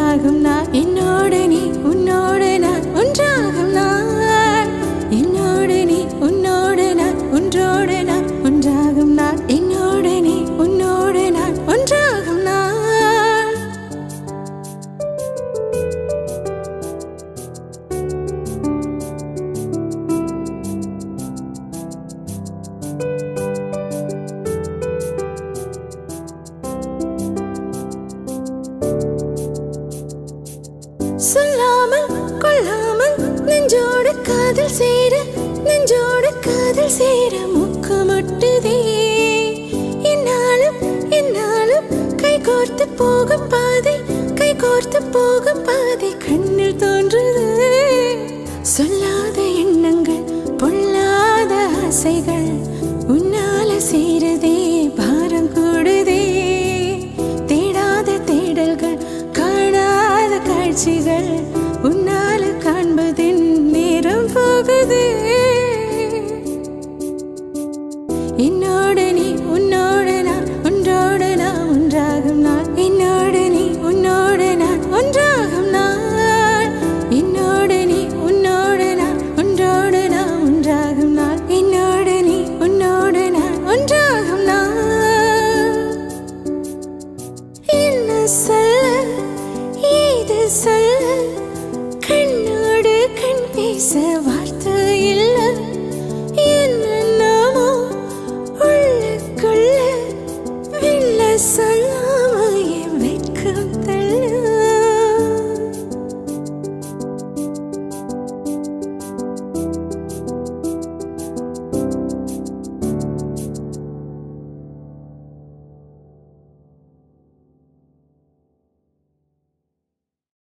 ஒன்றாகும் நான் என்னோடு நீ உன்னோடு நான் ஒன்றாகும் நான் என்னோடு நீ உன்னோடு நான் ஒன்றோடு நான் ஒன்றாகும் நான் என்னோடு நீ உன்னோடு நான் ஒன்றாகும் நான் சொல்லாமல் கொள்ளாமல் நெஞ்சோடு காதல் சேர நெஞ்சோடு காதல் சேர முக்கு முட்டுதே என்னாலும் என்னாலும் கை கோர்த்து போகும் பாதை கை கோர்த்து போகும் பாதை கண்ணில் தோன்றுது சொல்லாத எண்ணங்கள் பொல்லாத ஆசைகள் உன்னால சேருதே பாரம் கூடுதே தேடாத தேடல்கள் காணாத காட்சிகள்